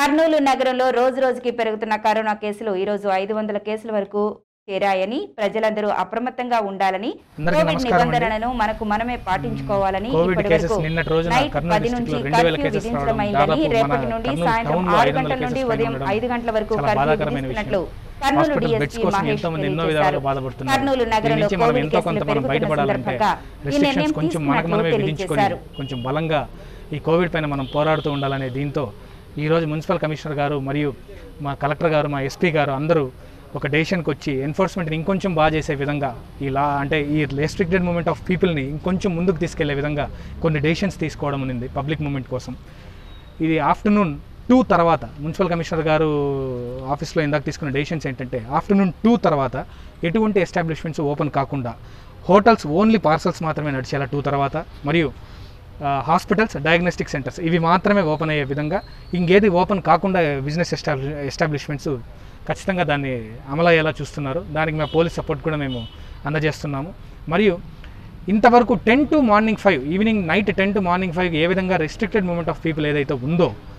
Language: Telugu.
కర్నూలు నగరంలో రోజు రోజుకి పెరుగుతున్న కరోనా కేసులు ఈ రోజు ఐదు వందల కేసుల వరకు చేరాయని ప్రజలందరూ అప్రమత్తంగా ఉండాలని అందరికీ కోవిడ్ నమస్కారం అండి. నిబంధనలను మనకు మనమే పాటించుకోవాలని కోవిడ్ ఇప్పటి కేసెస్ వరకు నిన్నటి రోజున నైట్ కర్నూలు పది డిస్ట్రిక్ట్ నుంచి లో రెండు వేల కర్ఫ్యూ కేసెస్ రావడం విధించడమైందని దాదాపు మన రేపటి నుండి కర్నూలు సాయంత్రం టౌన్లో ఆరు ఐదు వందల గంటల నుండి కేసెస్ ఉదయం ఉండడం ఐదు గంటల వరకు చాలా కర్ఫ్యూ బాధాకరమైన విధిస్తున్నట్లు విషయం. కర్నూలు హాస్పిటల్ బెడ్స్ డిఎస్పీ కోసం మహేష్ ఎంతో మంది ఎన్నో విధాలుగా తెలియజేశారు బాధపడుతున్నారు కర్నూలు దీని నగరంలో నుంచి మనం కోవిడ్ ఎంతో కొంత కేసులు మనం పెరుగుతున్న బయటపడాలంటే సందర్భంగా ఈ రెస్ట్రిక్షన్స్ నిర్ణయం కొంచెం మనకు మనమే తీసుకున్నట్లు విధించుకొని తెలియజేశారు కొంచెం బలంగా ఈ కోవిడ్ పైన మనం పోరాడుతూ ఉండాలనే దీంతో ఈరోజు మున్సిపల్ కమిషనర్ గారు మరియు మా కలెక్టర్ గారు మా ఎస్పీ గారు అందరూ ఒక డెసిషన్కి వచ్చి ఎన్ఫోర్స్మెంట్ని ఇంకొంచెం బాగా చేసే విధంగా ఈ లా అంటే ఈ రెస్ట్రిక్టెడ్ మూమెంట్ ఆఫ్ పీపుల్ని ఇంకొంచెం ముందుకు తీసుకెళ్లే విధంగా కొన్ని డెసిషన్స్ తీసుకోవడం ఉంది పబ్లిక్ మూమెంట్ కోసం ఇది ఆఫ్టర్నూన్ టూ తర్వాత మున్సిపల్ కమిషనర్ గారు ఆఫీస్లో ఇందాక తీసుకున్న డెసిషన్స్ ఏంటంటే ఆఫ్టర్నూన్ టూ తర్వాత ఎటువంటి ఎస్టాబ్లిష్మెంట్స్ ఓపెన్ కాకుండా హోటల్స్ ఓన్లీ పార్సల్స్ మాత్రమే నడిచేలా టూ తర్వాత మరియు హాస్పిటల్స్ డయాగ్నోస్టిక్ సెంటర్స్ ఇవి మాత్రమే ఓపెన్ అయ్యే విధంగా ఇంకేది ఓపెన్ కాకుండా బిజినెస్ ఎస్టాబ్లి ఎస్టాబ్లిష్మెంట్స్ ఖచ్చితంగా దాన్ని అమలయ్యేలా చూస్తున్నారు దానికి మేము పోలీస్ సపోర్ట్ కూడా మేము అందజేస్తున్నాము మరియు ఇంతవరకు ten to morning five evening night ten to morning five ఏ విధంగా రెస్ట్రిక్టెడ్ మూమెంట్ ఆఫ్ పీపుల్ ఏదైతే ఉందో